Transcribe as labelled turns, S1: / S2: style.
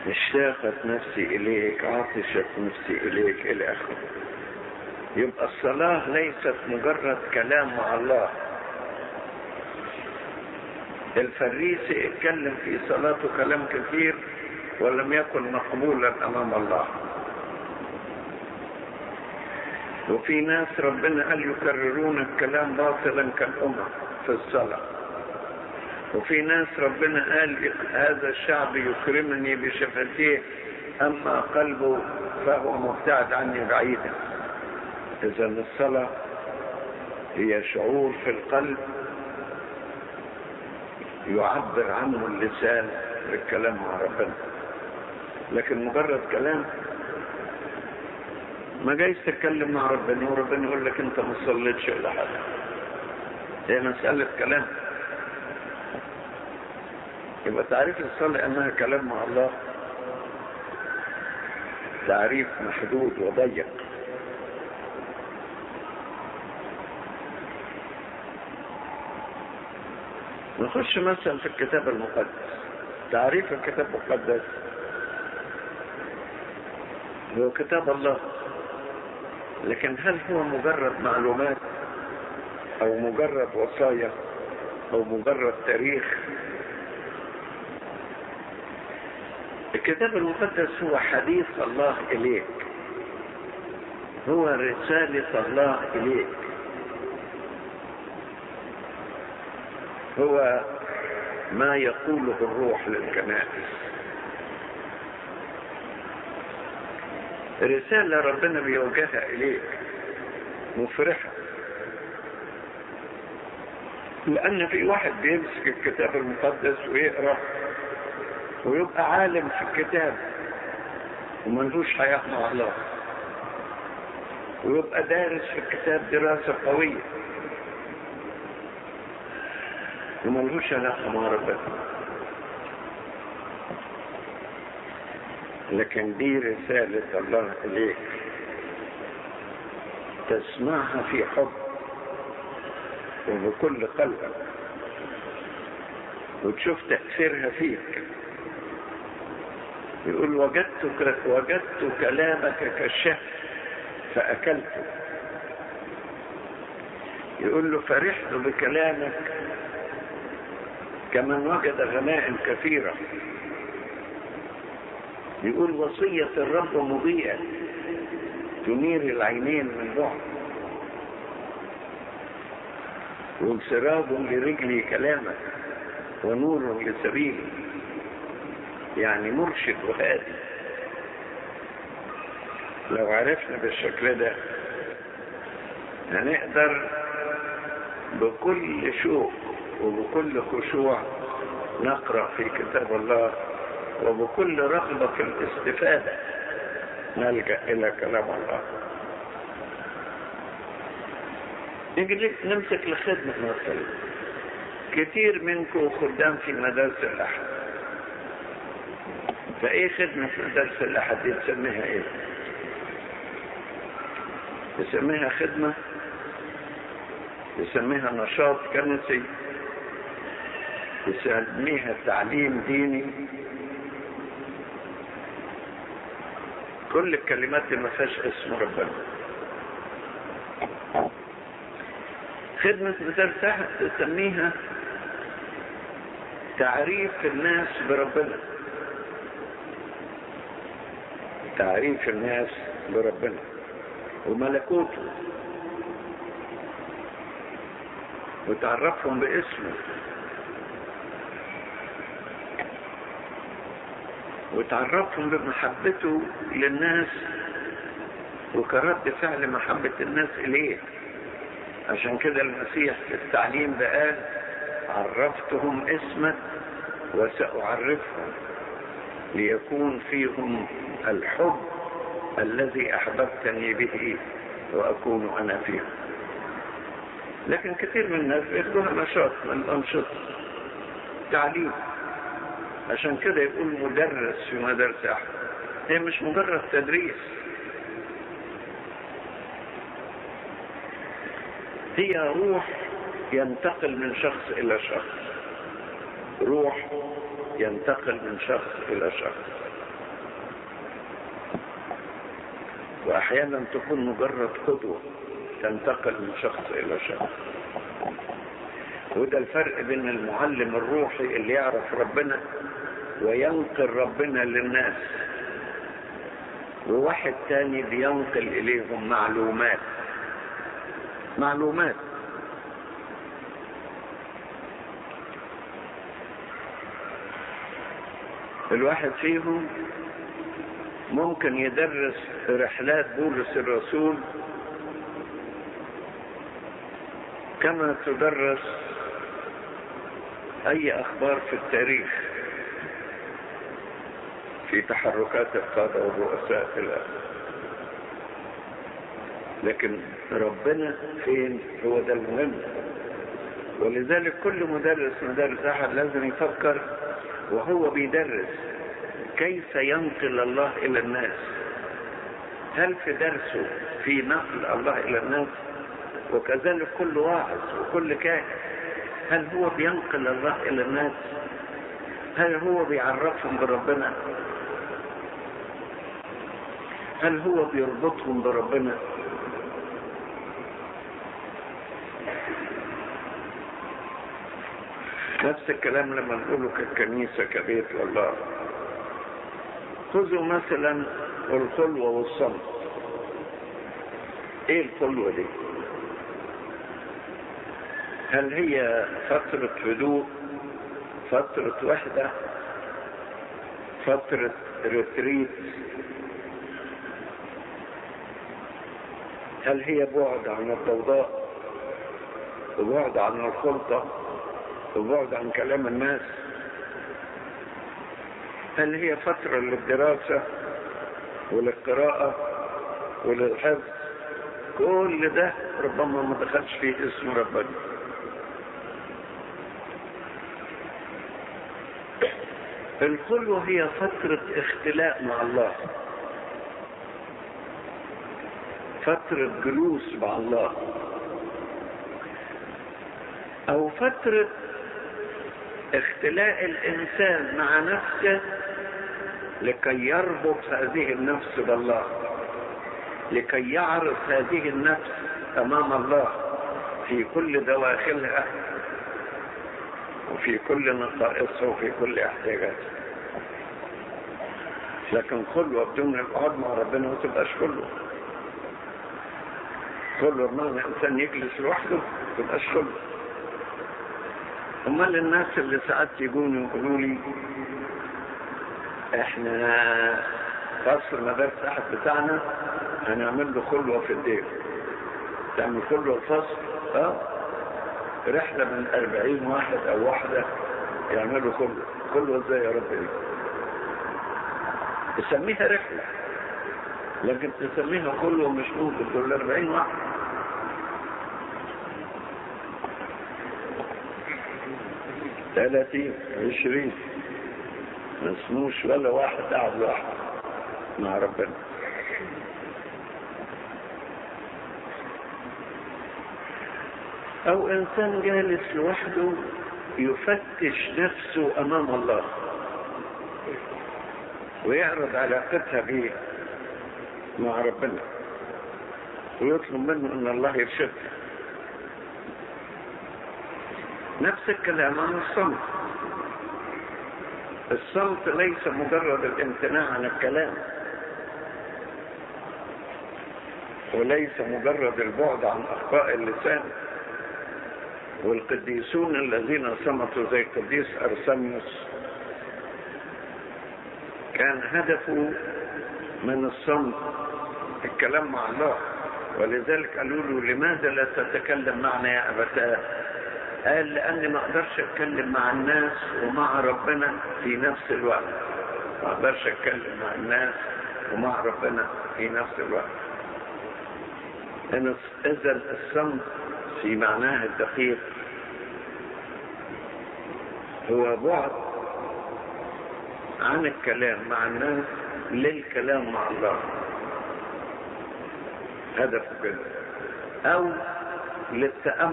S1: اشتاقت نفسي إليك عطشت نفسي إليك إلى آخره يبقى الصلاة ليست مجرد كلام مع الله الفريسي اتكلم في صلاته كلام كثير ولم يكن مقبولا أمام الله وفي ناس ربنا قال يكررون الكلام باطلا كالأمم في الصلاة وفي ناس ربنا قال هذا الشعب يكرمني بشفتيه أما قلبه فهو مبتعد عني بعيدا إذا الصلاة هي شعور في القلب يعبر عنه اللسان بالكلام مع ربنا لكن مجرد كلام ما جايز تتكلم مع ربنا وربنا يقول لك انت ما صليتش ولا حاجه هي مساله كلام يبقى تعريف الصلاه انها كلام مع الله تعريف محدود وضيق نخش مثلا في الكتاب المقدس تعريف الكتاب المقدس هو كتاب الله لكن هل هو مجرد معلومات او مجرد وصايا او مجرد تاريخ الكتاب المقدس هو حديث الله اليك هو رسالة الله اليك هو ما يقوله الروح للكنائس رسالة ربنا بيوجهها إليك مفرحة لأن في واحد بيمسك الكتاب المقدس ويقرأ ويبقى عالم في الكتاب وملهوش حياة مع الله ويبقى دارس في الكتاب دراسة قوية وملهوش علاقة مع ربنا لكن دي رسالة الله إليك تسمعها في حب وبكل قلبك وتشوف تأثيرها فيك يقول وجدت وجدت كلامك كالشهد فأكلته يقول له فرحت بكلامك كمن وجد غنائم كثيرة يقول وصية الرب مضيئة تنير العينين من بعد وانسراب لرجلي كلامك ونور لسبيلي يعني مرشد وهادي لو عرفنا بالشكل ده هنقدر بكل شوق وبكل خشوع نقرأ في كتاب الله وبكل رغبة في الاستفادة نلجأ إلى كلام الله نيجي نمسك الخدمة مثلا كتير منكم خدام في مدارس الأحد فإيه خدمة مدارس الأحد دي تسميها إيه؟ يسميها خدمة يسميها نشاط كنسي يسميها تعليم ديني كل الكلمات اللي ما فيهاش اسم ربنا خدمة مدرسة تسميها تعريف الناس بربنا تعريف الناس بربنا وملكوته وتعرفهم باسمه وتعرفهم بمحبته للناس وكرد فعل محبة الناس إليه عشان كده المسيح في التعليم ده قال عرفتهم اسمك وسأعرفهم ليكون فيهم الحب الذي أحببتني به وأكون أنا فيهم لكن كثير من الناس بياخدوها نشاط من الأنشطة تعليم عشان كده يقول مدرس في مدرسة أحد هي مش مجرد تدريس هي روح ينتقل من شخص إلى شخص روح ينتقل من شخص إلى شخص وأحيانا تكون مجرد قدوة تنتقل من شخص إلى شخص وده الفرق بين المعلم الروحي اللي يعرف ربنا وينقل ربنا للناس وواحد تاني بينقل إليهم معلومات معلومات الواحد فيهم ممكن يدرس رحلات بولس الرسول كما تدرس اي اخبار في التاريخ في تحركات القادة والرؤساء الى لكن ربنا فين هو ده المهم ولذلك كل مدرس مدرس احد لازم يفكر وهو بيدرس كيف ينقل الله الى الناس هل في درسه في نقل الله الى الناس وكذلك كل واعظ وكل كاهن هل هو بينقل الله الى الناس هل هو بيعرفهم بربنا هل هو بيربطهم بربنا نفس الكلام لما نقوله كالكنيسة كبيت لله خذوا مثلا الخلوة والصمت ايه الخلوة دي هل هي فترة هدوء فترة وحدة فترة ريتريت هل هي بعد عن الضوضاء وبعد عن الخلطة وبعد عن كلام الناس هل هي فترة للدراسة وللقراءة وللحفظ كل ده ربما ما دخلش فيه اسم ربنا الخلوة هي فترة اختلاء مع الله فترة جلوس مع الله او فترة اختلاء الانسان مع نفسه لكي يربط هذه النفس بالله لكي يعرض هذه النفس امام الله في كل دواخلها وفي كل نقائصها وفي كل احتياجاتها لكن خلوة بدون القعاد مع ربنا ما تبقاش خلوة خلوة بمعنى انسان يجلس لوحده ما تبقاش خلوة امال الناس اللي ساعات يجوني يقولوا لي احنا فصل المدارس احد بتاعنا هنعمل له خلوه في الدير تعمل خلوه الفصل اه رحله من أربعين واحد او واحده يعملوا خلوه خلوه ازاي يا رب دي تسميها رحله لكن تسميها خلوه مش ممكن تقول 40 واحد ثلاثين عشرين ما اسموش ولا واحد قاعد لوحده مع ربنا او انسان جالس لوحده يفتش نفسه امام الله ويعرض علاقتها به مع ربنا ويطلب منه ان الله يرشدها نفس الكلام عن الصمت الصمت ليس مجرد الامتناع عن الكلام وليس مجرد البعد عن اخطاء اللسان والقديسون الذين صمتوا زي القديس ارسنيوس كان هدفه من الصمت الكلام مع الله ولذلك قالوا له لماذا لا تتكلم معنا يا ابتاه قال لاني ما اقدرش اتكلم مع الناس ومع ربنا في نفس الوقت ما اقدرش اتكلم مع الناس ومع ربنا في نفس الوقت اذا الصمت في معناه الدقيق هو بعد عن الكلام مع الناس للكلام مع الله هدفه كده او للتأمل